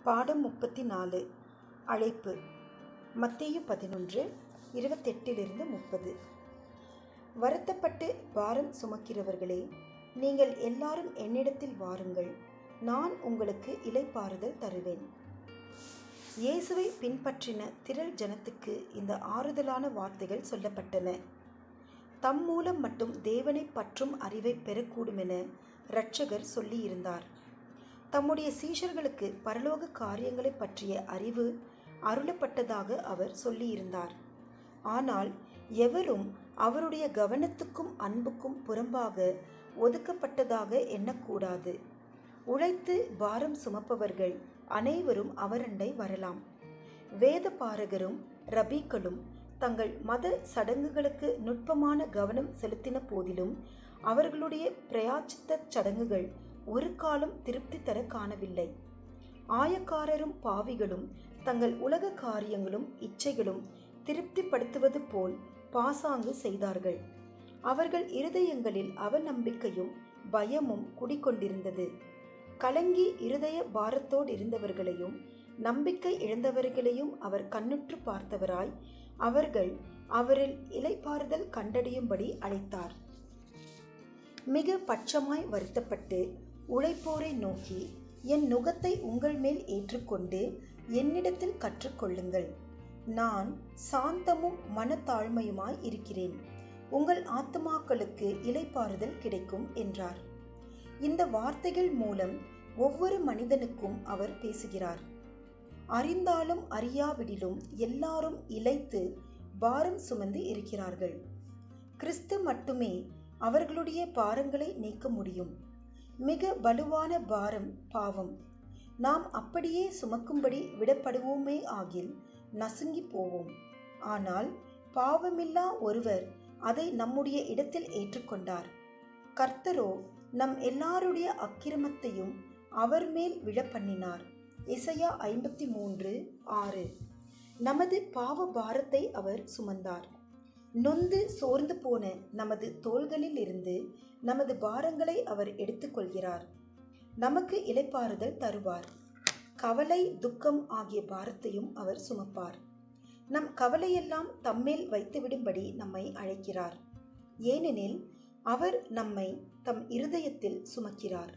பாடம் முப்பத்தி நாலு அழைப்பு மத்தேயு பதினொன்று இருபத்தெட்டிலிருந்து முப்பது வருத்தப்பட்டு பாரம் சுமக்கிறவர்களே நீங்கள் எல்லாரும் என்னிடத்தில் வாருங்கள் நான் உங்களுக்கு இளைப்பாறுதல் தருவேன் இயேசுவை பின்பற்றின திரள் ஜனத்துக்கு இந்த ஆறுதலான வார்த்தைகள் சொல்லப்பட்டன தம் மூலம் மட்டும் தேவனை பற்றும் அறிவை பெறக்கூடுமென இரட்சகர் சொல்லியிருந்தார் தம்முடைய சீஷர்களுக்கு பரலோக காரியங்களை பற்றிய அறிவு அருளப்பட்டதாக அவர் சொல்லியிருந்தார் ஆனால் எவரும் அவருடைய கவனத்துக்கும் அன்புக்கும் புறம்பாக ஒதுக்கப்பட்டதாக எண்ணக்கூடாது உழைத்து பாரம் சுமப்பவர்கள் அனைவரும் அவரண்டை வரலாம் வேத பாரகரும் ரபீக்களும் தங்கள் மத சடங்குகளுக்கு நுட்பமான கவனம் செலுத்தின போதிலும் அவர்களுடைய பிரயாச்சித்த சடங்குகள் ஒரு காலம் திருப்தி தர காணவில்லை ஆயக்காரரும் பாவிகளும் தங்கள் உலக காரியங்களும் இச்சைகளும் திருப்திப்படுத்துவது போல் பாசாங்கு செய்தார்கள் அவர்கள் இருதயங்களில் அவநம்பிக்கையும் பயமும் குடிக்கொண்டிருந்தது கலங்கி இருதய பாரத்தோடு இருந்தவர்களையும் நம்பிக்கை இழந்தவர்களையும் அவர் கண்ணுற்று பார்த்தவராய் அவர்கள் அவரில் இலைப்பாறுதல் கண்டடையும்படி அழைத்தார் மிக பட்சமாய் வருத்தப்பட்டு உழைப்போரை நோக்கி என் நுகத்தை உங்கள் மேல் ஏற்றுக்கொண்டு என்னிடத்தில் கற்றுக்கொள்ளுங்கள் நான் சாந்தமும் மனத்தாழ்மையுமாய் இருக்கிறேன் உங்கள் ஆத்மாக்களுக்கு இலைப்பாறுதல் கிடைக்கும் என்றார் இந்த வார்த்தைகள் மூலம் ஒவ்வொரு மனிதனுக்கும் அவர் பேசுகிறார் அறிந்தாலும் அறியாவிடிலும் எல்லாரும் இழைத்து பாரம் சுமந்து இருக்கிறார்கள் கிறிஸ்து மட்டுமே அவர்களுடைய பாரங்களை நீக்க முடியும் மிக வலுவான பாரம் பாவம் நாம் அப்படியே சுமக்கும்படி விடப்படுவோமே ஆகில் நசுங்கி போவோம் ஆனால் பாவமில்லா ஒருவர் அதை நம்முடைய இடத்தில் ஏற்றுக்கொண்டார் கர்த்தரோ நம் எல்லாருடைய அக்கிரமத்தையும் அவர் மேல் விழப்பண்ணினார் இசையா ஐம்பத்தி மூன்று ஆறு நமது பாவ பாரத்தை அவர் சுமந்தார் நொந்து சோர்ந்து போன நமது தோள்களில் இருந்து நமது பாரங்களை அவர் எடுத்துக்கொள்கிறார் நமக்கு இலைப்பாறுதல் தருவார் கவலை துக்கம் ஆகிய பாரத்தையும் அவர் சுமப்பார் நம் கவலையெல்லாம் தம்மேல் வைத்துவிடும்படி நம்மை அழைக்கிறார் ஏனெனில் அவர் நம்மை தம் இருதயத்தில் சுமக்கிறார்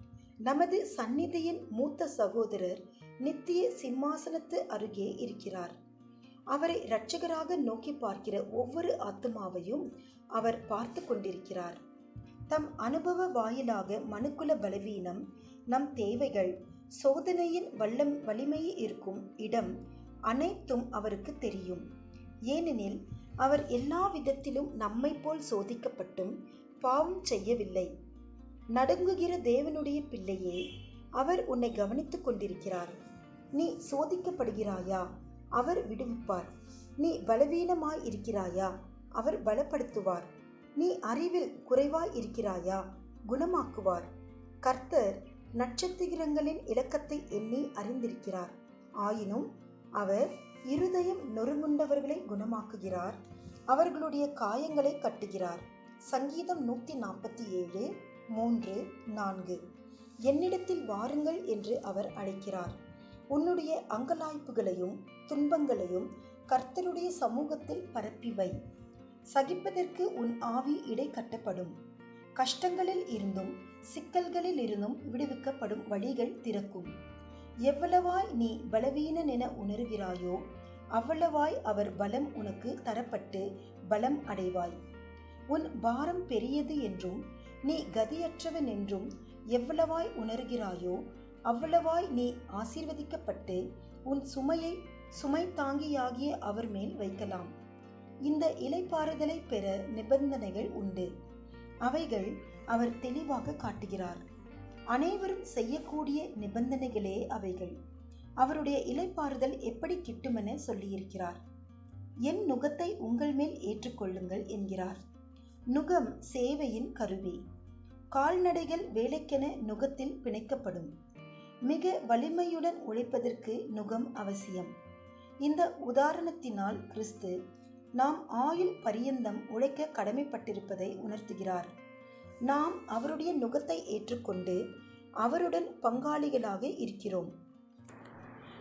நமது சந்நிதியின் மூத்த சகோதரர் நித்திய சிம்மாசனத்து அருகே இருக்கிறார் அவரை இரட்சகராக நோக்கி பார்க்கிற ஒவ்வொரு ஆத்மாவையும் அவர் பார்த்து கொண்டிருக்கிறார் தம் அனுபவ வாயிலாக மனுக்குல பலவீனம் நம் தேவைகள் சோதனையின் வல்லம் வலிமை இருக்கும் இடம் அனைத்தும் அவருக்கு தெரியும் ஏனெனில் அவர் எல்லா விதத்திலும் நம்மை போல் சோதிக்கப்பட்டும் பாவம் செய்யவில்லை நடுங்குகிற தேவனுடைய பிள்ளையே அவர் உன்னை கவனித்துக் கொண்டிருக்கிறார் நீ சோதிக்கப்படுகிறாயா அவர் விடுவிப்பார் நீ பலவீனமாய் இருக்கிறாயா அவர் பலப்படுத்துவார் நீ அறிவில் குறைவாய் இருக்கிறாயா குணமாக்குவார் கர்த்தர் நட்சத்திரங்களின் இலக்கத்தை எண்ணி அறிந்திருக்கிறார் ஆயினும் அவர் இருதயம் நொறுங்குண்டவர்களை குணமாக்குகிறார் அவர்களுடைய காயங்களை கட்டுகிறார் சங்கீதம் நூற்றி நாற்பத்தி ஏழு மூன்று நான்கு என்னிடத்தில் வாருங்கள் என்று அவர் அழைக்கிறார் உன்னுடைய அங்கலாய்ப்புகளையும் துன்பங்களையும் கர்த்தருடைய சமூகத்தில் பரப்பிவை சகிப்பதற்கு உன் ஆவி இடை கட்டப்படும் கஷ்டங்களில் இருந்தும் சிக்கல்களில் இருந்தும் விடுவிக்கப்படும் வழிகள் திறக்கும் எவ்வளவாய் நீ பலவீனன் என உணர்கிறாயோ அவ்வளவாய் அவர் பலம் உனக்கு தரப்பட்டு பலம் அடைவாய் உன் பாரம் பெரியது என்றும் நீ கதியற்றவன் என்றும் எவ்வளவாய் உணர்கிறாயோ அவ்வளவாய் நீ ஆசீர்வதிக்கப்பட்டு உன் சுமையை சுமை தாங்கியாகிய அவர் மேல் வைக்கலாம் இந்த இலைப்பாறுதலை பெற நிபந்தனைகள் உண்டு அவைகள் அவர் தெளிவாக காட்டுகிறார் அனைவரும் செய்யக்கூடிய நிபந்தனைகளே அவைகள் அவருடைய இலைப்பாறுதல் எப்படி கிட்டுமென சொல்லியிருக்கிறார் என் நுகத்தை உங்கள் மேல் ஏற்றுக்கொள்ளுங்கள் என்கிறார் நுகம் சேவையின் கருவி கால்நடைகள் வேலைக்கென நுகத்தில் பிணைக்கப்படும் மிக வலிமையுடன் உழைப்பதற்கு நுகம் அவசியம் இந்த உதாரணத்தினால் கிறிஸ்து நாம் ஆயுள் பரியந்தம் உழைக்க கடமைப்பட்டிருப்பதை உணர்த்துகிறார் நாம் அவருடைய நுகத்தை ஏற்றுக்கொண்டு அவருடன் பங்காளிகளாக இருக்கிறோம்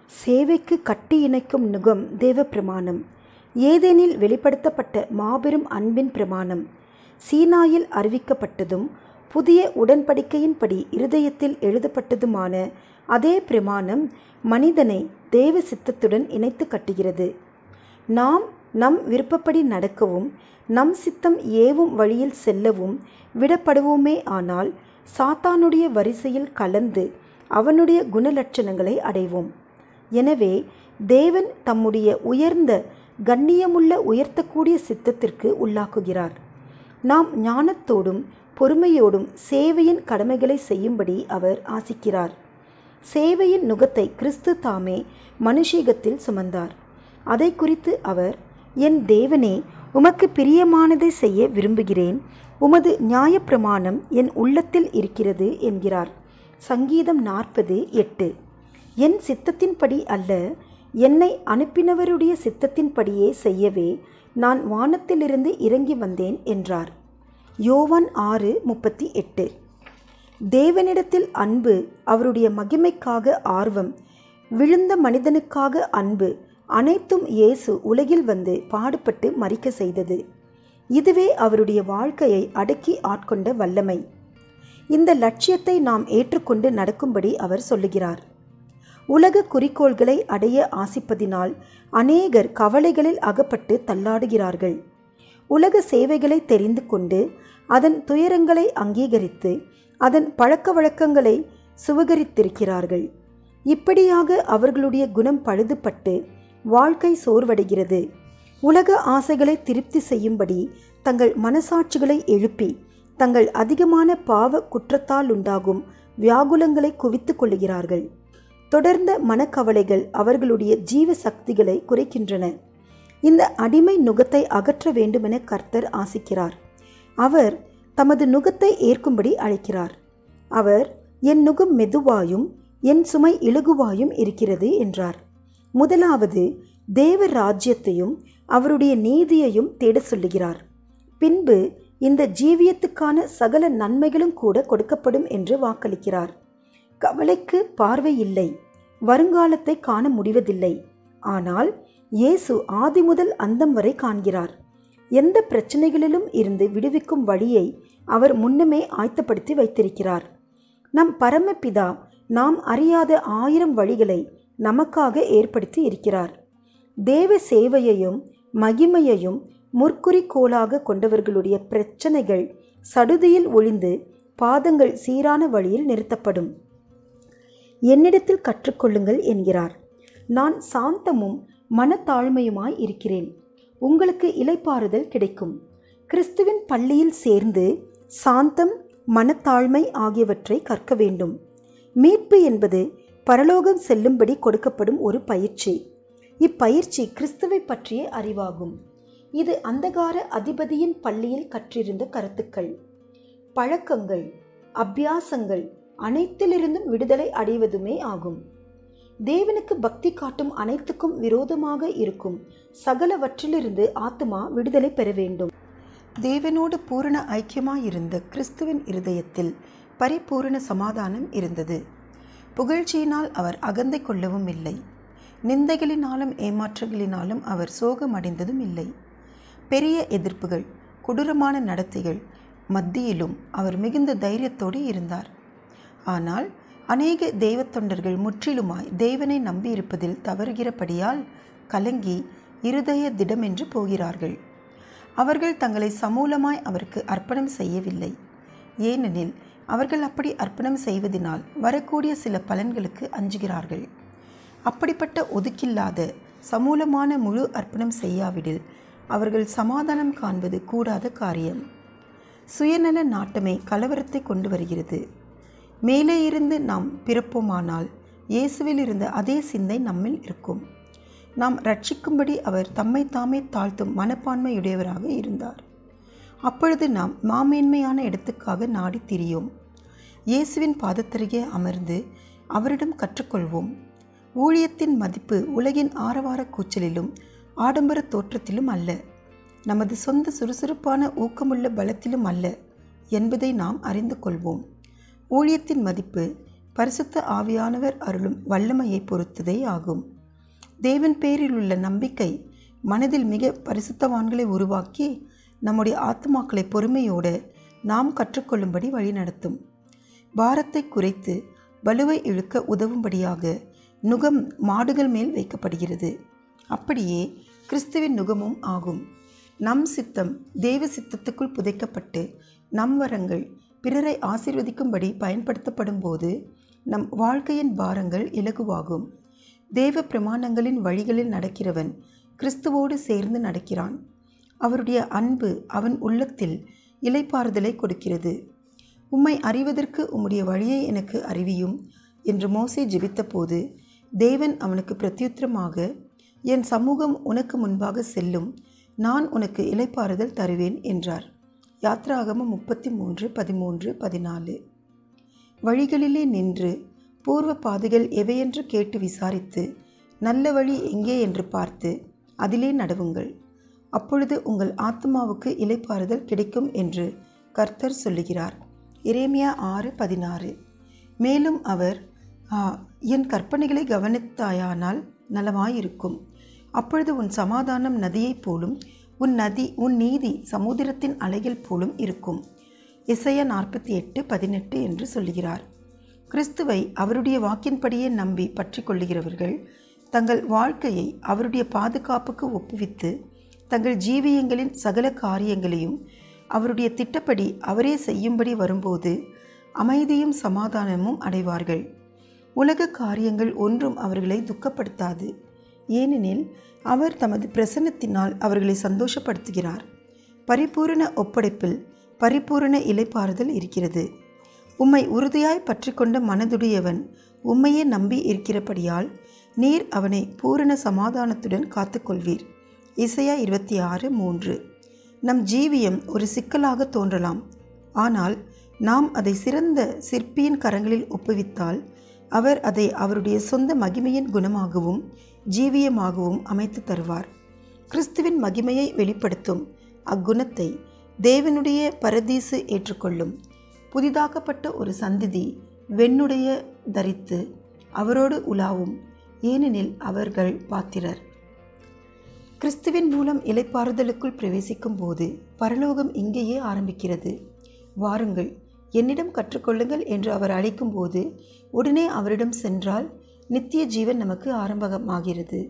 சேவைக்கு கட்டி இணைக்கும் நுகம் தேவ பிரமாணம் ஏதேனில் வெளிப்படுத்தப்பட்ட மாபெரும் அன்பின் பிரமாணம் சீனாயில் அறிவிக்கப்பட்டதும் புதிய உடன்படிக்கையின்படி இருதயத்தில் எழுதப்பட்டதுமான அதே பிரமாணம் மனிதனை தேவ சித்தத்துடன் இணைத்து கட்டுகிறது நாம் நம் விருப்பப்படி நடக்கவும் நம் சித்தம் ஏவும் வழியில் செல்லவும் விடப்படுவோமே ஆனால் சாத்தானுடைய வரிசையில் கலந்து அவனுடைய குணலட்சணங்களை அடைவோம் எனவே தேவன் தம்முடைய உயர்ந்த கண்ணியமுள்ள உயர்த்தக்கூடிய சித்தத்திற்கு உள்ளாக்குகிறார் நாம் ஞானத்தோடும் பொறுமையோடும் சேவையின் கடமைகளை செய்யும்படி அவர் ஆசிக்கிறார் சேவையின் நுகத்தை கிறிஸ்து தாமே மனுஷீகத்தில் சுமந்தார் அதை குறித்து அவர் என் தேவனே உமக்கு பிரியமானதை செய்ய விரும்புகிறேன் உமது நியாயப்பிரமாணம் என் உள்ளத்தில் இருக்கிறது என்கிறார் சங்கீதம் நாற்பது எட்டு என் சித்தத்தின்படி அல்ல என்னை அனுப்பினவருடைய சித்தத்தின்படியே செய்யவே நான் வானத்திலிருந்து இறங்கி வந்தேன் என்றார் யோவான் ஆறு முப்பத்தி எட்டு தேவனிடத்தில் அன்பு அவருடைய மகிமைக்காக ஆர்வம் விழுந்த மனிதனுக்காக அன்பு அனைத்தும் இயேசு உலகில் வந்து பாடுபட்டு மறிக்க செய்தது இதுவே அவருடைய வாழ்க்கையை அடக்கி ஆட்கொண்ட வல்லமை இந்த லட்சியத்தை நாம் ஏற்றுக்கொண்டு நடக்கும்படி அவர் சொல்லுகிறார் உலக குறிக்கோள்களை அடைய ஆசிப்பதினால் அநேகர் கவலைகளில் அகப்பட்டு தள்ளாடுகிறார்கள் உலக சேவைகளை தெரிந்து கொண்டு அதன் துயரங்களை அங்கீகரித்து அதன் பழக்க வழக்கங்களை சுவகரித்திருக்கிறார்கள் இப்படியாக அவர்களுடைய குணம் பழுதுபட்டு வாழ்க்கை சோர்வடைகிறது உலக ஆசைகளை திருப்தி செய்யும்படி தங்கள் மனசாட்சிகளை எழுப்பி தங்கள் அதிகமான பாவ குற்றத்தால் உண்டாகும் வியாகுலங்களை குவித்து கொள்ளுகிறார்கள் தொடர்ந்த மனக்கவலைகள் அவர்களுடைய ஜீவ சக்திகளை குறைக்கின்றன இந்த அடிமை நுகத்தை அகற்ற வேண்டுமென கர்த்தர் ஆசிக்கிறார் அவர் தமது நுகத்தை ஏற்கும்படி அழைக்கிறார் அவர் என் நுகம் மெதுவாயும் என் சுமை இலகுவாயும் இருக்கிறது என்றார் முதலாவது தேவ ராஜ்யத்தையும் அவருடைய நீதியையும் தேட சொல்லுகிறார் பின்பு இந்த ஜீவியத்துக்கான சகல நன்மைகளும் கூட கொடுக்கப்படும் என்று வாக்களிக்கிறார் கவலைக்கு பார்வை இல்லை வருங்காலத்தை காண முடிவதில்லை ஆனால் இயேசு ஆதி முதல் அந்தம் வரை காண்கிறார் எந்த பிரச்சனைகளிலும் இருந்து விடுவிக்கும் வழியை அவர் முன்னமே ஆயத்தப்படுத்தி வைத்திருக்கிறார் நம் பரமபிதா நாம் அறியாத ஆயிரம் வழிகளை நமக்காக ஏற்படுத்தி இருக்கிறார் தேவ சேவையையும் மகிமையையும் முற்குறிக்கோளாக கொண்டவர்களுடைய பிரச்சனைகள் சடுதியில் ஒளிந்து பாதங்கள் சீரான வழியில் நிறுத்தப்படும் என்னிடத்தில் கற்றுக்கொள்ளுங்கள் என்கிறார் நான் சாந்தமும் மனத்தாழ்மையுமாய் இருக்கிறேன் உங்களுக்கு இலைப்பாறுதல் கிடைக்கும் கிறிஸ்துவின் பள்ளியில் சேர்ந்து சாந்தம் மனத்தாழ்மை ஆகியவற்றை கற்க வேண்டும் மீட்பு என்பது பரலோகம் செல்லும்படி கொடுக்கப்படும் ஒரு பயிற்சி இப்பயிற்சி கிறிஸ்துவை பற்றிய அறிவாகும் இது அந்தகார அதிபதியின் பள்ளியில் கற்றிருந்த கருத்துக்கள் பழக்கங்கள் அபியாசங்கள் அனைத்திலிருந்தும் விடுதலை அடைவதுமே ஆகும் தேவனுக்கு பக்தி காட்டும் அனைத்துக்கும் விரோதமாக இருக்கும் சகலவற்றிலிருந்து ஆத்மா விடுதலை பெற வேண்டும் தேவனோடு பூரண ஐக்கியமாயிருந்த கிறிஸ்துவின் இருதயத்தில் பரிபூரண சமாதானம் இருந்தது புகழ்ச்சியினால் அவர் அகந்தை கொள்ளவும் இல்லை நிந்தைகளினாலும் ஏமாற்றங்களினாலும் அவர் சோகமடைந்ததும் இல்லை பெரிய எதிர்ப்புகள் கொடூரமான நடத்தைகள் மத்தியிலும் அவர் மிகுந்த தைரியத்தோடு இருந்தார் ஆனால் அநேக தெய்வ தொண்டர்கள் முற்றிலுமாய் தேவனை நம்பியிருப்பதில் தவறுகிறபடியால் கலங்கி இருதய திடமென்று போகிறார்கள் அவர்கள் தங்களை சமூலமாய் அவருக்கு அர்ப்பணம் செய்யவில்லை ஏனெனில் அவர்கள் அப்படி அர்ப்பணம் செய்வதனால் வரக்கூடிய சில பலன்களுக்கு அஞ்சுகிறார்கள் அப்படிப்பட்ட ஒதுக்கில்லாத சமூலமான முழு அர்ப்பணம் செய்யாவிடில் அவர்கள் சமாதானம் காண்பது கூடாத காரியம் சுயநல நாட்டமே கலவரத்தை கொண்டு வருகிறது மேலே இருந்து நாம் பிறப்போமானால் இயேசுவில் இருந்த அதே சிந்தை நம்மில் இருக்கும் நாம் ரட்சிக்கும்படி அவர் தம்மை தாமே தாழ்த்தும் மனப்பான்மையுடையவராக இருந்தார் அப்பொழுது நாம் மாமேன்மையான இடத்துக்காக நாடி திரியோம் இயேசுவின் பாதத்தருகே அமர்ந்து அவரிடம் கற்றுக்கொள்வோம் ஊழியத்தின் மதிப்பு உலகின் ஆரவார கூச்சலிலும் ஆடம்பர தோற்றத்திலும் அல்ல நமது சொந்த சுறுசுறுப்பான ஊக்கமுள்ள பலத்திலும் அல்ல என்பதை நாம் அறிந்து கொள்வோம் ஊழியத்தின் மதிப்பு பரிசுத்த ஆவியானவர் அருளும் வல்லமையை பொறுத்ததே ஆகும் தேவன் பேரில் உள்ள நம்பிக்கை மனதில் மிக பரிசுத்தவான்களை உருவாக்கி நம்முடைய ஆத்மாக்களை பொறுமையோடு நாம் கற்றுக்கொள்ளும்படி வழிநடத்தும் பாரத்தை குறைத்து வலுவை இழுக்க உதவும்படியாக நுகம் மாடுகள் மேல் வைக்கப்படுகிறது அப்படியே கிறிஸ்துவின் நுகமும் ஆகும் நம் சித்தம் தேவ சித்தத்துக்குள் புதைக்கப்பட்டு நம் வரங்கள் பிறரை ஆசீர்வதிக்கும்படி பயன்படுத்தப்படும் போது நம் வாழ்க்கையின் பாரங்கள் இலகுவாகும் தேவ பிரமாணங்களின் வழிகளில் நடக்கிறவன் கிறிஸ்துவோடு சேர்ந்து நடக்கிறான் அவருடைய அன்பு அவன் உள்ளத்தில் இலைப்பாறுதலை கொடுக்கிறது உம்மை அறிவதற்கு உம்முடைய வழியை எனக்கு அறிவியும் என்று மோசே ஜெபித்தபோது தேவன் அவனுக்கு பிரத்யுத்தரமாக என் சமூகம் உனக்கு முன்பாக செல்லும் நான் உனக்கு இலைப்பாறுதல் தருவேன் என்றார் யாத்ராகமம் முப்பத்தி மூன்று பதிமூன்று பதினாலு வழிகளிலே நின்று பூர்வ பாதைகள் எவையென்று கேட்டு விசாரித்து நல்ல வழி எங்கே என்று பார்த்து அதிலே நடவுங்கள் அப்பொழுது உங்கள் ஆத்மாவுக்கு இலைப்பாறுதல் கிடைக்கும் என்று கர்த்தர் சொல்லுகிறார் இரேமியா ஆறு பதினாறு மேலும் அவர் "ஆ, என் கற்பனைகளை கவனித்தாயானால் நலமாயிருக்கும் அப்பொழுது உன் சமாதானம் நதியைப் போலும் உன் நதி உன் நீதி சமுத்திரத்தின் அலைகள் போலும் இருக்கும் இசையா நாற்பத்தி எட்டு பதினெட்டு என்று சொல்லுகிறார் கிறிஸ்துவை அவருடைய வாக்கின்படியே நம்பி பற்றி கொள்ளுகிறவர்கள் தங்கள் வாழ்க்கையை அவருடைய பாதுகாப்புக்கு ஒப்புவித்து தங்கள் ஜீவியங்களின் சகல காரியங்களையும் அவருடைய திட்டப்படி அவரே செய்யும்படி வரும்போது அமைதியும் சமாதானமும் அடைவார்கள் உலக காரியங்கள் ஒன்றும் அவர்களை துக்கப்படுத்தாது ஏனெனில் அவர் தமது பிரசன்னத்தினால் அவர்களை சந்தோஷப்படுத்துகிறார் பரிபூரண ஒப்படைப்பில் பரிபூரண இலைப்பாறுதல் இருக்கிறது உம்மை உறுதியாய் பற்றி கொண்ட மனதுடையவன் உம்மையே நம்பி இருக்கிறபடியால் நீர் அவனை பூரண சமாதானத்துடன் காத்துக்கொள்வீர் இசையா இருபத்தி ஆறு மூன்று நம் ஜீவியம் ஒரு சிக்கலாக தோன்றலாம் ஆனால் நாம் அதை சிறந்த சிற்பியின் கரங்களில் ஒப்புவித்தால் அவர் அதை அவருடைய சொந்த மகிமையின் குணமாகவும் ஜீவியமாகவும் அமைத்து தருவார் கிறிஸ்துவின் மகிமையை வெளிப்படுத்தும் அக்குணத்தை தேவனுடைய பரதீசு ஏற்றுக்கொள்ளும் புதிதாக்கப்பட்ட ஒரு சந்திதி வெண்ணுடைய தரித்து அவரோடு உலாவும் ஏனெனில் அவர்கள் பாத்திரர் கிறிஸ்துவின் மூலம் இலைப்பாறுதலுக்குள் பிரவேசிக்கும் போது பரலோகம் இங்கேயே ஆரம்பிக்கிறது வாருங்கள் என்னிடம் கற்றுக்கொள்ளுங்கள் என்று அவர் அழைக்கும்போது உடனே அவரிடம் சென்றால் நித்திய ஜீவன் நமக்கு ஆரம்பமாகிறது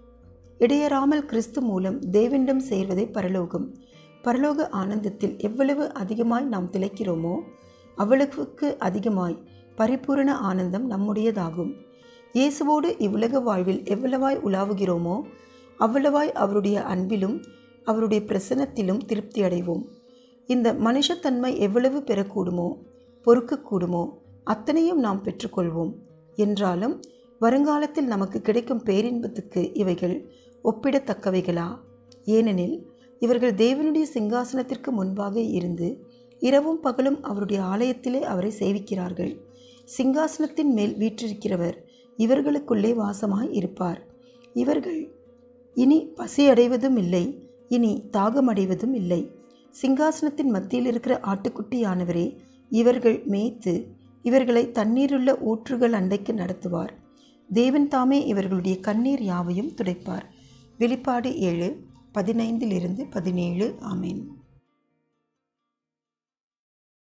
இடையறாமல் கிறிஸ்து மூலம் தேவனிடம் சேர்வதே பரலோகம் பரலோக ஆனந்தத்தில் எவ்வளவு அதிகமாய் நாம் திளைக்கிறோமோ அவ்வளவுக்கு அதிகமாய் பரிபூரண ஆனந்தம் நம்முடையதாகும் இயேசுவோடு இவ்வுலக வாழ்வில் எவ்வளவாய் உலாவுகிறோமோ அவ்வளவாய் அவருடைய அன்பிலும் அவருடைய பிரசன்னத்திலும் திருப்தி அடைவோம் இந்த மனுஷத்தன்மை எவ்வளவு பெறக்கூடுமோ பொறுக்கக்கூடுமோ அத்தனையும் நாம் பெற்றுக்கொள்வோம் என்றாலும் வருங்காலத்தில் நமக்கு கிடைக்கும் பேரின்பத்துக்கு இவைகள் ஒப்பிடத்தக்கவைகளா ஏனெனில் இவர்கள் தேவனுடைய சிங்காசனத்திற்கு முன்பாக இருந்து இரவும் பகலும் அவருடைய ஆலயத்திலே அவரை சேவிக்கிறார்கள் சிங்காசனத்தின் மேல் வீற்றிருக்கிறவர் இவர்களுக்குள்ளே வாசமாய் இருப்பார் இவர்கள் இனி பசியடைவதும் இல்லை இனி தாகமடைவதும் இல்லை சிங்காசனத்தின் மத்தியில் இருக்கிற ஆட்டுக்குட்டியானவரே இவர்கள் மேய்த்து இவர்களை தண்ணீருள்ள ஊற்றுகள் அண்டைக்கு நடத்துவார் தேவன் தாமே இவர்களுடைய கண்ணீர் யாவையும் துடைப்பார் வெளிப்பாடு ஏழு பதினைந்திலிருந்து பதினேழு ஆமேன்